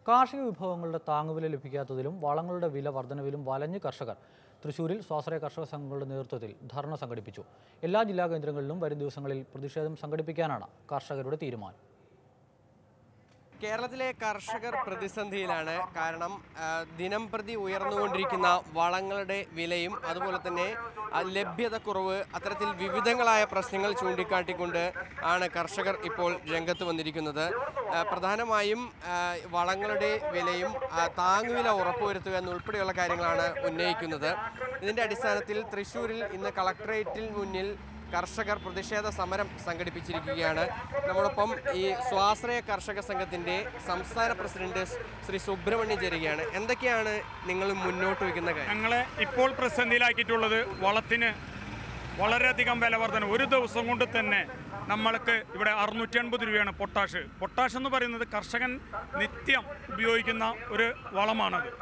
കാർഷിക വിഭവങ്ങളുടെ താങ്ങുവില ലഭിക്കാത്തതിലും വളങ്ങളുടെ വില വർധനവിലും വലഞ്ഞ് കർഷകർ തൃശൂരിൽ സ്വാശ്രയ കർഷക സംഘങ്ങളുടെ നേതൃത്വത്തിൽ ധർണ സംഘടിപ്പിച്ചു എല്ലാ ജില്ലാ കേന്ദ്രങ്ങളിലും വരും ദിവസങ്ങളിൽ പ്രതിഷേധം സംഘടിപ്പിക്കാനാണ് കർഷകരുടെ തീരുമാനം കേരളത്തിലെ കർഷകർ പ്രതിസന്ധിയിലാണ് കാരണം ആ, ദിനം പ്രതി ഉയർന്നുകൊണ്ടിരിക്കുന്ന വളങ്ങളുടെ വിലയും അതുപോലെ തന്നെ ആ, ലഭ്യതക്കുറവ് അത്തരത്തിൽ വിവിധങ്ങളായ പ്രശ്നങ്ങൾ ചൂണ്ടിക്കാട്ടിക്കൊണ്ട് ആണ് കർഷകർ ഇപ്പോൾ രംഗത്ത് വന്നിരിക്കുന്നത് ആ, പ്രധാനമായും ആ, വളങ്ങളുടെ വിലയും ആ, താങ്ങുവില ഉറപ്പുവരുത്തുക എന്നുൾപ്പെടെയുള്ള കാര്യങ്ങളാണ് ഉന്നയിക്കുന്നത് ഇതിൻ്റെ അടിസ്ഥാനത്തിൽ തൃശ്ശൂരിൽ ഇന്ന് കളക്ടറേറ്റിൽ മുന്നിൽ കർഷകർ പ്രതിഷേധ സമരം സംഘടിപ്പിച്ചിരിക്കുകയാണ് നമ്മോടൊപ്പം ഈ സ്വാശ്രയ കർഷക സംഘത്തിന്റെ സംസ്ഥാന പ്രസിഡന്റ് ശ്രീ സുബ്രഹ്മണ്യം ചേരുകയാണ് എന്തൊക്കെയാണ് നിങ്ങൾ മുന്നോട്ട് വയ്ക്കുന്ന കാര്യം ഞങ്ങളെ ഇപ്പോൾ പ്രതിസന്ധിയിലാക്കിയിട്ടുള്ളത് വളത്തിന് വളരെയധികം വില വർധന ഒരു ദിവസം കൊണ്ട് തന്നെ നമ്മൾക്ക് ഇവിടെ അറുന്നൂറ്റി അൻപത് രൂപയാണ് പൊട്ടാഷ് പൊട്ടാഷ് എന്ന് പറയുന്നത് കർഷകൻ നിത്യം ഉപയോഗിക്കുന്ന ഒരു വളമാണത്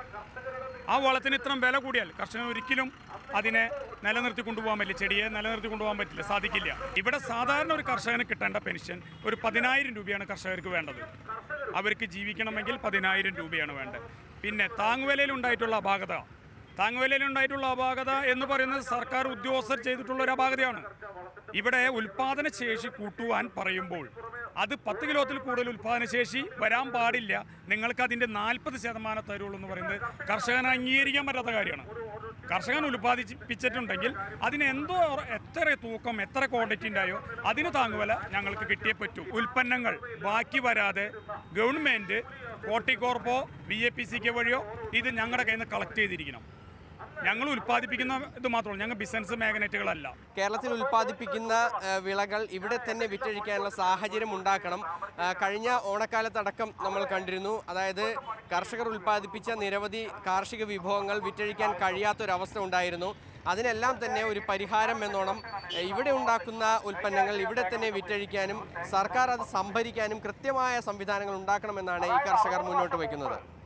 ആ വളത്തിന് ഇത്രയും വില കൂടിയാൽ കർഷകൻ ഒരിക്കലും അതിനെ നിലനിർത്തി കൊണ്ടുപോകാൻ പറ്റില്ല ചെടിയെ നിലനിർത്തി കൊണ്ടുപോകാൻ പറ്റില്ല സാധിക്കില്ല ഇവിടെ സാധാരണ ഒരു കർഷകന് കിട്ടേണ്ട പെൻഷൻ ഒരു പതിനായിരം രൂപയാണ് കർഷകർക്ക് വേണ്ടത് അവർക്ക് ജീവിക്കണമെങ്കിൽ പതിനായിരം രൂപയാണ് വേണ്ടത് പിന്നെ താങ്ങുവിലയിൽ ഉണ്ടായിട്ടുള്ള അപാകത താങ്ങുവിലയിൽ ഉണ്ടായിട്ടുള്ള അപാകത എന്ന് പറയുന്നത് സർക്കാർ ഉദ്യോഗസ്ഥർ ചെയ്തിട്ടുള്ള ഒരു അപാകതയാണ് ഇവിടെ ഉൽപാദന ശേഷി കൂട്ടുവാൻ പറയുമ്പോൾ അത് പത്ത് കിലോത്തിൽ കൂടുതൽ ഉൽപാദന ശേഷി വരാൻ പാടില്ല നിങ്ങൾക്ക് അതിൻ്റെ നാൽപ്പത് ശതമാനം തരുള്ളൂ എന്ന് പറയുന്നത് കർഷകന് അംഗീകരിക്കാൻ പറ്റാത്ത കാര്യമാണ് കർഷകൻ ഉൽപ്പാദിപ്പിച്ചിട്ടുണ്ടെങ്കിൽ അതിന് എന്തോ എത്ര തൂക്കം എത്ര ക്വാണ്ടിറ്റി ഉണ്ടായോ അതിന് താങ്ങുവില ഞങ്ങൾക്ക് കിട്ടിയേ പറ്റൂ ഉൽപ്പന്നങ്ങൾ ബാക്കി വരാതെ ഗവൺമെൻറ് കോർട്ടിക്കോർപ്പോ ബി എ പി സിക്ക് വഴിയോ ഇത് ഞങ്ങളുടെ കയ്യിൽ നിന്ന് കളക്ട് ചെയ്തിരിക്കണം ഞങ്ങൾ ഉൽപ്പാദിപ്പിക്കുന്ന ഇത് മാത്രമല്ല ഞങ്ങൾ ബിസിനസ് മാഗ്നറ്റുകളല്ല കേരളത്തിൽ ഉൽപ്പാദിപ്പിക്കുന്ന ആ, വിളകൾ ഇവിടെ തന്നെ വിറ്റഴിക്കാനുള്ള സാഹചര്യം ഉണ്ടാക്കണം ആ, കഴിഞ്ഞ ഓണക്കാലത്തടക്കം നമ്മൾ കണ്ടിരുന്നു അതായത് കർഷകർ ഉൽപ്പാദിപ്പിച്ച നിരവധി കാർഷിക വിഭവങ്ങൾ വിറ്റഴിക്കാൻ കഴിയാത്തൊരവസ്ഥ ഉണ്ടായിരുന്നു അതിനെല്ലാം തന്നെ ഒരു പരിഹാരം എന്നോണം ഏ, ഇവിടെ ഉണ്ടാക്കുന്ന ഉൽപ്പന്നങ്ങൾ ഇവിടെ തന്നെ വിറ്റഴിക്കാനും സർക്കാർ അത് സംഭരിക്കാനും കൃത്യമായ സംവിധാനങ്ങൾ ഉണ്ടാക്കണമെന്നാണ് ഈ കർഷകർ മുന്നോട്ട് വയ്ക്കുന്നത്